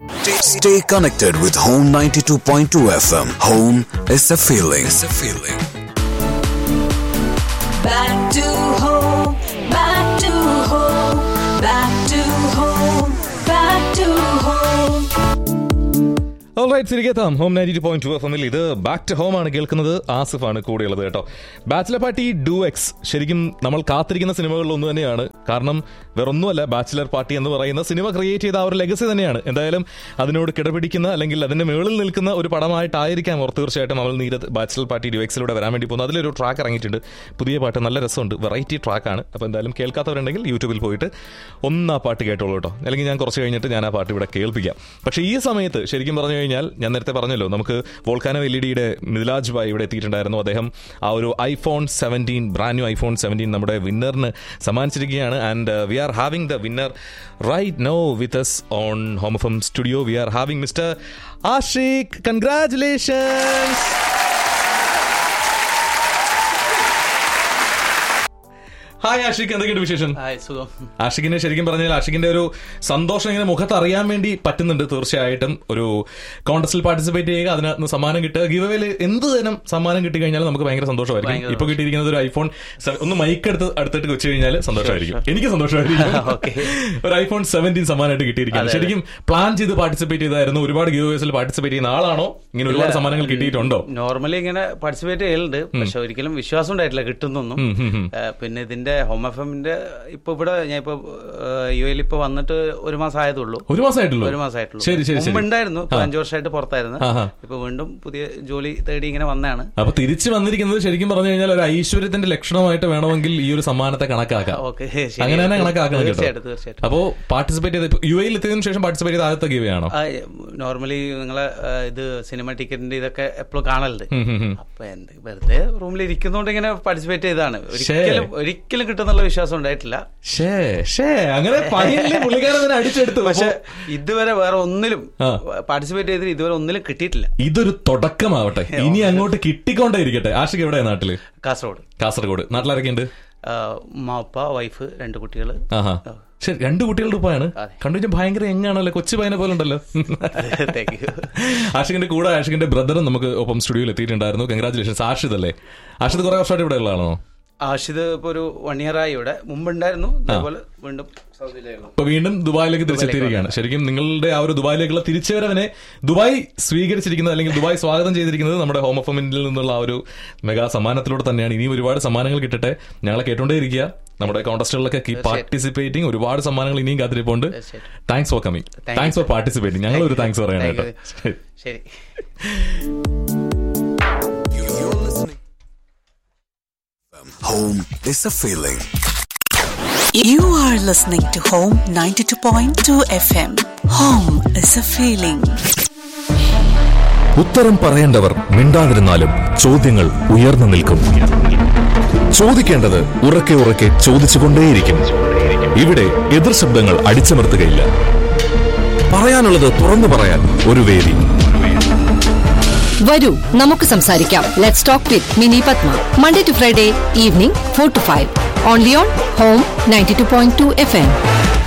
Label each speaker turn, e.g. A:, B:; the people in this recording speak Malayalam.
A: Stay connected with Home 92.2 FM. Home is a feeling. It's a feeling.
B: Back to home, back to home, back to home, back to home.
C: Alright തിരികെത്താം home ninety two point two F എമ്മിൽ ഇത് ബാക്ക് ടു ഹോം ആണ് കേൾക്കുന്നത് ആസിഫ് ആണ് കൂടെയുള്ളത് കേട്ടോ ബാച്ചിലർ പാർട്ടി ഡു എക്സ് ശരിക്കും നമ്മൾ കാത്തിരിക്കുന്ന സിനിമകളിൽ ഒന്ന് തന്നെയാണ് കാരണം വേറൊന്നുമല്ല ബാച്ചിലർ പാർട്ടി എന്ന് പറയുന്ന സിനിമ ക്രിയേറ്റ് ചെയ്ത ആ ഒരു ലെഗസി തന്നെയാണ് എന്തായാലും അതിനോട് കിടപിടിക്കുന്ന അല്ലെങ്കിൽ അതിന്റെ മുകളിൽ നിൽക്കുന്ന ഒരു പടമായിട്ടായിരിക്കാം ഓർ തീർച്ചയായിട്ടും നമ്മൾ നീരത് ബാച്ചിലർ പാർട്ടി ഡു എക്സിലൂടെ വരാൻ വേണ്ടി പോകുന്നത് അതിലൊരു ട്രാക്ക് ഇറങ്ങിയിട്ടുണ്ട് പുതിയ പാട്ട് നല്ല രസമുണ്ട് വെറൈറ്റി ട്രാക്കാണ് അപ്പോൾ എന്തായാലും കേൾക്കാത്തവരുണ്ടെങ്കിൽ യൂട്യൂബിൽ പോയിട്ട് ഒന്ന് ആ പാട്ട് കേട്ടോളൂ കേട്ടോ അല്ലെങ്കിൽ ഞാൻ കുറച്ച് കഴിഞ്ഞിട്ട് ഞാൻ ആ പാട്ട് ഇവിടെ കേൾപ്പിക്കാം പക്ഷേ ഈ സമയത്ത് ശരിക്കും പറഞ്ഞു കഴിഞ്ഞാൽ ഞാൻ നേരത്തെ പറഞ്ഞല്ലോ നമുക്ക് വോൾക്കാനോ എൽ ഇ ഡിയുടെ മിഥിലാജ് ഭായ് ഇവിടെ എത്തിയിട്ടുണ്ടായിരുന്നു അദ്ദേഹം ആ ഒരു iPhone seventeen brand new iPhone seventeen നമ്മുടെ വിന്നറിന് സമ്മാനിച്ചിരിക്കുകയാണ് and we are having the winner right now with us on home F M studio we are having mister Ashiq congratulations hi Ashiq എന്തൊക്കെയുണ്ട് വിശേഷം
D: ഹായ് സുഖം
C: ആഷിഖിനെ ശരിക്കും പറഞ്ഞാൽ ആഷിഖിന്റെ ഒരു സന്തോഷം ഇങ്ങനെ മുഖത്ത് അറിയാൻ വേണ്ടി പറ്റുന്നുണ്ട് തീർച്ചയായിട്ടും ഒരു കോൺടസ്റ്റിൽ പാർട്ടിസിപ്പേറ്റ് ചെയ്യുക അതിനകത്ത് സമ്മാനം കിട്ടുക ഗീവവേല് എന്ത് തരം സമ്മാനം കിട്ടി കഴിഞ്ഞാൽ നമുക്ക് ഭയങ്കര സന്തോഷമായിരിക്കും
D: ഭയങ്കര
C: ഇപ്പൊ കിട്ടിയിരിക്കുന്നത് ഒരു ഐഫോൺ se- ഒന്ന് മൈക്ക് എടുത്ത് അടുത്തിട്ട് വെച്ച് കഴിഞ്ഞാൽ സന്തോഷമായിരിക്കും എനിക്ക് സന്തോഷമായിരിക്കും
D: Okay.
C: ഒരു ഐഫോൺ സെവൻറ്റീൻ സമ്മാനമായിട്ട് കിട്ടിയിരിക്കുകയാണ്
D: അതെ, അതെ.
C: ശരിക്കും പ്ലാൻ ചെയ്ത് പാർട്ടിസിപ്പേറ്റ് ചെയ്തായിരുന്നു ഒരുപാട് ഗീവേഴ്സിൽ പാർട്ടിസിപ്പേറ്റ് ചെയ്യുന്ന ആളാണോ ഇങ്ങനെ ഒരുപാട് സമ്മാനങ്ങൾ കിട്ടിയിട്ടുണ്ടോ
D: നോർമലി ഇങ്ങനെ പാർട്ടിസിപ്പേറ്റ് ചെയ്യലുണ്ട് പക്ഷെ ഒരിക്കലും വിശ്വാസം ഉണ്ടായിട്ടില്ല കിട്ടുന്നൊന്നും
C: ഉം, ഉം, ഉം.
D: ഏഹ് പിന്നെ ഇതിന്റെ ഹോം എഫ് എമ്മിന്റെ ഇപ്പൊ ഇവിടെ ഞാൻ ഇപ്പൊ യു എയിൽ ഇപ്പൊ വന്നിട്ട് ഒരു മാസം ആയതുള്ളൂ
C: ഒരു മാസമായിട്ടുള്ളൂ
D: ഒരു മാസമായിട്ടുള്ളൂ
C: ശരി ശരി
D: മുമ്പ്
C: ശരി
D: ഉണ്ടായിരുന്നു ഇപ്പൊ
C: ആ.
D: അഞ്ചു വർഷമായിട്ട് പുറത്തായിരുന്നു
C: ആഹാ.
D: ഇപ്പൊ വീണ്ടും പുതിയ ജോലി തേടി ഇങ്ങനെ വന്നതാണ്
C: അപ്പൊ തിരിച്ചു വന്നിരിക്കുന്നത് ശരിക്കും പറഞ്ഞു കഴിഞ്ഞാൽ ഒരു ഐശ്വര്യത്തിന്റെ ലക്ഷണമായിട്ട് വേണമെങ്കിൽ ഈ ഒരു സമ്മാനത്തെ കണക്കാക്കാം
D: ഓക്കെ
C: അങ്ങനെ തന്നെ കണക്കാക്കണം കേട്ടോ
D: തീർച്ചയായിട്ടും തീർച്ചയായിട്ടും
C: അപ്പോ പാർട്ടിസിപ്പേറ്റ് ചെയ്ത് യു എയിൽ എത്തിയതിനു ശേഷം പാർട്ടിസിപ്പേറ്റ് ചെയ്ത ആദ്യത്തെ ഗീവ് ആണോ
D: നോർമലി നിങ്ങളെ ആ, ഇത് സിനിമ ടിക്കറ്റിന്റെ ഇതൊക്കെ എപ്പോഴും കാണലുണ്ട്
C: ഉം, ഉം, ഉം.
D: അപ്പൊ എന്ത് വെറുതെ റൂമിൽ ഇരിക്കുന്നോണ്ട് ഇങ്ങനെ പാർട്ടിസിപ്പേറ്റ് ചെയ്താണ് ഒരിക്കലും ഒരിക്കലും കിട്ടുന്നുള്ള വിശ്വാസം ഉണ്ടായിട്ടില്ല
C: ഷേ ഷേ അങ്ങനെ പയ്യല്ലേ പുള്ളിക്കാരൻ തന്നെ അടിച്ചെടുത്തു
D: പക്ഷെ
C: അപ്പോ
D: ഇതുവരെ വേറെ ഒന്നിലും
C: ആ.
D: പാർട്ടിസിപ്പേറ്റ് ചെയ്തിട്ട് ഇതുവരെ ഒന്നിലും കിട്ടിയിട്ടില്ല
C: ഇതൊരു തുടക്കമാവട്ടെ ഇനി അങ്ങോട്ട് കിട്ടിക്കൊണ്ടേ ഇരിക്കട്ടെ ആഷിക്ക് എവിടെയാ നാട്ടില്
D: കാസർഗോഡ്
C: കാസർഗോഡ് നാട്ടിലാരൊക്കെയുണ്ട്
D: ആ, ഉമ്മ ഉപ്പ വൈഫ് രണ്ട് കുട്ടികൾ
C: ആഹാ ശരി രണ്ട് കുട്ടികളുടെ ഉപ്പാണ്
D: അതെ.
C: കണ്ടു കഴിഞ്ഞാൽ ഭയങ്കര എങ്ങാണല്ലോ കൊച്ചു പയ്യനെ പോലെ ഉണ്ടല്ലോ
D: താങ്ക് യു
C: ആഷിഖിന്റെ കൂടെ ആഷിഖിന്റെ ബ്രദറും നമുക്ക് ഒപ്പം സ്റ്റുഡിയോയിൽ എത്തിയിട്ടുണ്ടായിരുന്നു കൺഗ്രാചുലേഷൻസ് ആഷിദ് അല്ലേ ആഷിദ് കുറെ വർഷമായിട്ട് ഇവിടെ ഉള്ളതാണോ
D: ആഷിദ് ഇപ്പൊ ഒരു വൺ ഇയർ ആയി ഇവിടെ മുമ്പുണ്ടായിരുന്നു അതേപോലെ വീണ്ടും സൗദിയിലായിരുന്നു
C: ഇപ്പൊ വീണ്ടും ദുബായിലേക്ക് തിരിച്ചെത്തിയിരിക്കുകയാണ് ശരിക്കും നിങ്ങളുടെ ആ ഒരു ദുബായിലേക്കുള്ള തിരിച്ചുവരവിനെ ദുബായ് സ്വീകരിച്ചിരിക്കുന്നത് അല്ലെങ്കിൽ ദുബായ് സ്വാഗതം ചെയ്തിരിക്കുന്നത് നമ്മുടെ ഹോം ഓഫ് മിനിൽ നിന്നുള്ള ആ ഒരു മെഗാ സമ്മാനത്തിലൂടെ തന്നെയാണ് ഇനിയും ഒരുപാട് സമ്മാനങ്ങൾ കിട്ടട്ടെ ഞങ്ങളെ കേട്ടോണ്ടേയിരിക്കുക നമ്മുടെ കോൺടസ്റ്റുകളിലൊക്കെ കീപ് പാർട്ടിസിപ്പേറ്റിംഗ് ഒരുപാട് സമ്മാനങ്ങൾ ഇനിയും കാത്തിരിപ്പുണ്ട്
D: തീർച്ചയായിട്ടും.
C: Thanks for coming
D: Thank
C: thanks for participating ഞങ്ങൾ ഒരു താങ്ക്സ് പറയണം
D: Thank
C: കേട്ടോ
D: you.
C: ശരി.
D: ശരി
A: You're listening. Home is a feeling.
B: You are listening to Home 92.2 FM. Home is a feeling.
E: ഉത്തരം പറയേണ്ടവർ മിണ്ടാതിരുന്നാലും ചോദ്യങ്ങൾ ഉയർന്നു നിൽക്കും ചോദിക്കേണ്ടത് ഉറക്കെ ഉറക്കെ ചോദിച്ചുകൊണ്ടേയിരിക്കും ഇവിടെ എതിർ ശബ്ദങ്ങൾ അടിച്ചമർത്തുകയില്ല പറയാനുള്ളത് തുറന്നു പറയാൻ ഒരു വേദി
F: വരൂ നമുക്ക് സംസാരിക്കാം let's talk with Mini Padma Monday to Friday evening four to five only on home ninety two point two F M